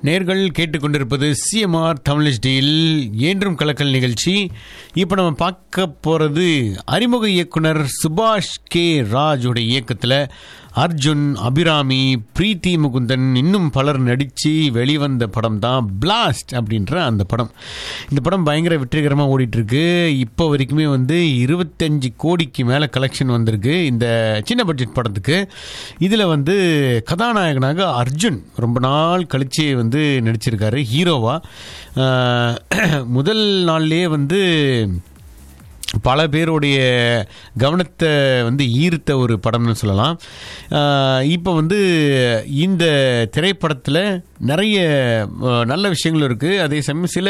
நேர்கள் கேட்டுக்கொண்டிருப்பது CMR Tamil deal என்றும் கலக்கல் நிகழ்ச்சி இப்போ நம்ம பார்க்க போகிறது அறிமுக இயக்குனர் சுபாஷ் கே ராஜோட இயக்கத்தில் அர்ஜுன் அபிராமி பிரீத்தி முகுந்தன் இன்னும் பலர் நடித்து வெளிவந்த படம் தான் பிளாஸ்ட் அப்படின்ற அந்த படம் இந்த படம் பயங்கர வெற்றிகரமாக ஓடிட்டுருக்கு இப்போ வரைக்குமே வந்து இருபத்தஞ்சு கோடிக்கு மேலே கலெக்ஷன் வந்திருக்கு இந்த சின்ன பட்ஜெட் படத்துக்கு இதில் வந்து கதாநாயகனாக அர்ஜுன் ரொம்ப நாள் கழிச்சு வந்து நடிச்சிருக்காரு ஹீரோவாக முதல் நாள்லேயே வந்து பல பேருடைய கவனத்தை வந்து ஈர்த்த ஒரு படம்னு சொல்லலாம் இப்போ வந்து இந்த திரைப்படத்தில் நிறைய அஹ், நல்ல விஷயங்களும் இருக்குது அதே சமயம் சில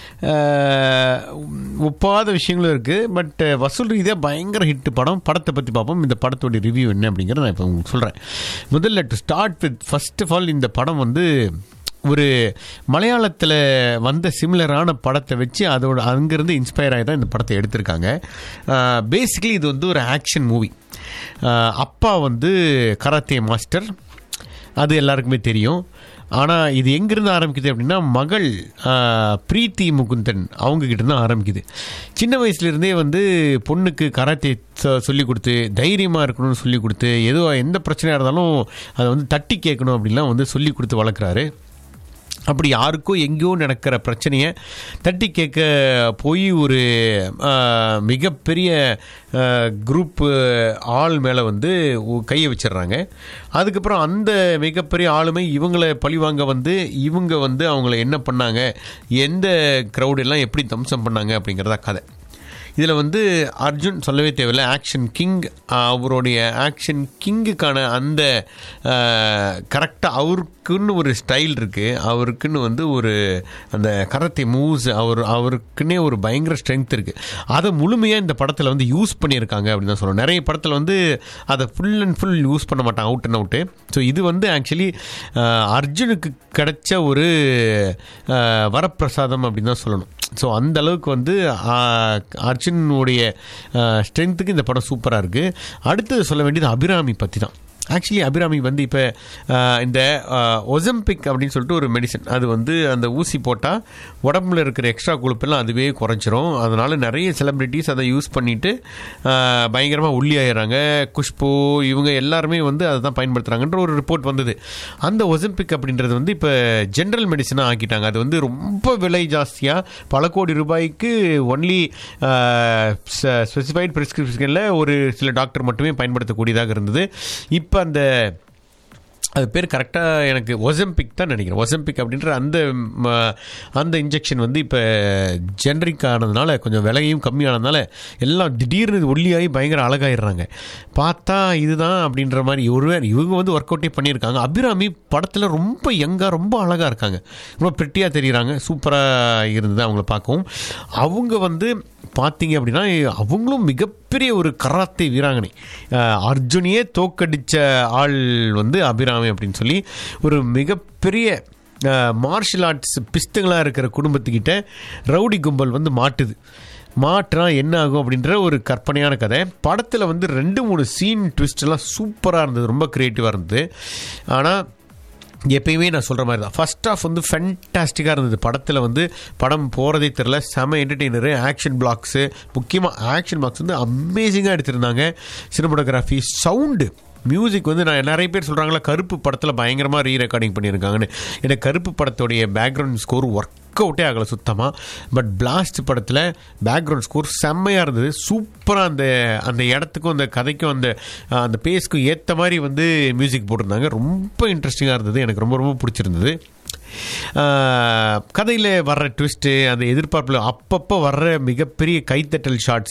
அஹ், ஒப்பாத விஷயங்களும் இருக்குது பட் வசூல் ரீதியாக பயங்கர ஹிட் படம் படத்தை பற்றி பார்ப்போம் இந்த படத்தோட ரிவ்யூ என்ன அப்படிங்கிறத நான் இப்போ உங்களுக்கு சொல்கிறேன் முதல்ல to start with first of all இந்த படம் வந்து ஒரு மலையாளத்தில் வந்த சிமிலரான படத்தை வச்சு அதோட அங்கேருந்து இன்ஸ்பயர் ஆகி தான் இந்த படத்தை எடுத்திருக்காங்க பேசிக்கலி இது வந்து ஒரு ஆக்ஷன் மூவி அப்பா வந்து கராத்தே மாஸ்டர் அது எல்லாருக்குமே தெரியும் ஆனால் இது எங்கேருந்து ஆரம்பிக்குது அப்படின்னா மகள் ஆஹ், பிரீத்தி முகுந்தன் அவங்க கிட்ட இருந்து ஆரம்பிக்குது சின்ன வயசுலேருந்தே வந்து பொண்ணுக்கு கராத்தே சொல்லி கொடுத்து தைரியமாக இருக்கணும்னு சொல்லி கொடுத்து ஏதோ எந்த பிரச்சனையாக இருந்தாலும் அதை வந்து தட்டி கேட்கணும் அப்படின்லாம் வந்து சொல்லி கொடுத்து வளர்க்குறாரு அப்படி யாருக்கோ எங்கேயோ நடக்கிற பிரச்சனையை தட்டி கேட்க போய் ஒரு ஆஹ், மிகப்பெரிய குரூப்பு ஆள் மேலே வந்து ஒ- கையை வச்சிடுறாங்க அதுக்கப்புறம் அந்த மிகப்பெரிய ஆளுமை இவங்களை பழிவாங்க வந்து இவங்க வந்து அவங்கள என்ன பண்ணாங்க எந்த crowd எல்லாம் எப்படி தம்சம் பண்ணாங்க அப்படிங்கிறதா கதை இதில் வந்து அர்ஜுன் சொல்லவே தேவையில்லை ஆக்ஷன் கிங் அவருடைய ஆக்ஷன் கிங்குக்கான அந்த கரெக்டாக அவருக்குன்னு ஒரு ஸ்டைல் இருக்குது அவருக்குன்னு வந்து ஒரு அந்த கரத்தை மூவ்ஸ் அவர் அவருக்குன்னே ஒரு பயங்கர ஸ்ட்ரென்த் இருக்குது அதை முழுமையாக இந்த படத்தில் வந்து யூஸ் பண்ணியிருக்காங்க அப்படின்னு தான் சொல்லணும் நிறைய படத்தில் வந்து அதை ஃபுல் அண்ட் ஃபுல் யூஸ் பண்ண மாட்டாங்க அவுட் அண்ட் அவுட்டு ஸோ இது வந்து ஆக்சுவலி அர்ஜுனுக்கு கிடைச்ச ஒரு அஹ், வரப்பிரசாதம் அப்படின்னு தான் சொல்லணும் ஸோ அந்த அளவுக்கு வந்து ஆஹ், அர்ஜுனுடைய ஸ்ட்ரென்த்துக்கு இந்த படம் சூப்பராக இருக்குது அடுத்தது சொல்ல வேண்டியது அபிராமி பற்றி தான் ஆக்சுவலி அபிராமி வந்து இப்போ இந்த ஒசம்பிக் அப்படின்னு சொல்லிட்டு ஒரு மெடிசன் அது வந்து அந்த ஊசி போட்டால் உடம்புல இருக்கிற எக்ஸ்ட்ரா கொழுப்பெல்லாம் அதுவே குறைஞ்சிரும் அதனால் நிறைய செலிப்ரிட்டிஸ் அதை யூஸ் பண்ணிட்டு பயங்கரமாக உள்ளி ஆயிடுறாங்க குஷ்பு இவங்க எல்லாருமே வந்து அதை தான் பயன்படுத்துகிறாங்கன்ற ஒரு ரிப்போர்ட் வந்தது அந்த ஒசம்பிக் அப்படின்றது வந்து இப்போ ஜென்ரல் மெடிசனாக ஆக்கிட்டாங்க அது வந்து ரொம்ப விலை ஜாஸ்தியாக பல கோடி ரூபாய்க்கு ஒன்லி ஸ்பெசிஃபைட் ப்ரிஸ்கிரிப்ஷனில் ஒரு சில டாக்டர் மட்டுமே பயன்படுத்தக்கூடியதாக இருந்தது இப்போ அந்த அது பேர் கரெக்டாக எனக்கு ஒசம்பிக் தான் நினைக்கிறேன் ஒசம்பிக் அப்படின்ற அந்த ம, அந்த இன்ஜெக்ஷன் வந்து இப்போ ஜென்ரிக் ஆனதுனால கொஞ்சம் விலையும் கம்மியானதுனால எல்லாம் திடீர்னு இது ஒல்லியாகி பயங்கர அழகாயிடுறாங்க பார்த்தா இதுதான் அப்படின்ற மாதிரி ஒருவர் இவங்க வந்து ஒர்க் அவுட்டே பண்ணியிருக்காங்க அபிராமி படத்தில் ரொம்ப யங்காக ரொம்ப அழகாக இருக்காங்க ரொம்ப பெட்டியாக தெரியுறாங்க சூப்பராக இருந்தது அவங்கள பார்க்கவும் அவங்க வந்து பார்த்தீங்க அப்படின்னா அவங்களும் மிகப்பெரிய ஒரு கராத்தே வீராங்கனை அஹ், அர்ஜுனையே தோக்கடிச்ச ஆள் வந்து அபிராமி அப்படின்னு சொல்லி ஒரு மிகப்பெரிய மார்ஷல் ஆர்ட்ஸ் பிஸ்துங்களாக இருக்கிற குடும்பத்துக்கிட்ட ரவுடி கும்பல் வந்து மாட்டுது மாற்றினா என்ன ஆகும் அப்படின்ற ஒரு கற்பனையான கதை படத்தில் வந்து ரெண்டு மூணு சீன் ட்விஸ்ட் எல்லாம் சூப்பராக இருந்தது ரொம்ப க்ரியேட்டிவாக இருந்தது ஆனால் எப்பயுமே நான் சொல்கிற மாதிரி தான் ஃபர்ஸ்ட் ஆஃப் வந்து ஃபென்டாஸ்டிக்காக இருந்தது படத்தில் வந்து படம் போகிறதே தெரில செம என்டர்டெய்னரு ஆக்ஷன் பிளாக்ஸு முக்கியமாக ஆக்ஷன் பிளாக்ஸ் வந்து அமேசிங்காக எடுத்திருந்தாங்க சினிமோட்டோகிராஃபி சவுண்டு மியூசிக் வந்து நான் நிறைய பேர் சொல்கிறாங்களா கருப்பு படத்தில் பயங்கரமாக ரீ ரெக்கார்டிங் பண்ணியிருக்காங்கன்னு எனக்கு கருப்பு படத்துடைய பேக்ரவுண்ட் ஸ்கோர் ஒர்க் அவுட்டே ஆகலை சுத்தமாக பட் பிளாஸ்ட் படத்தில் பேக்ரவுண்ட் ஸ்கோர் செம்மையாக இருந்தது சூப்பராக அந்த அந்த இடத்துக்கும் அந்த கதைக்கும் அந்த அந்த பேஸ்க்கும் ஏற்ற மாதிரி வந்து மியூசிக் போட்டிருந்தாங்க ரொம்ப இன்ட்ரெஸ்டிங்காக இருந்தது எனக்கு ரொம்ப ரொம்ப பிடிச்சிருந்தது கதையில் வர்ற ட்விஸ்ட்டு அந்த எதிர்பார்ப்பில் அப்பப்போ வர்ற மிகப்பெரிய கைத்தட்டல் ஷாட்ஸ்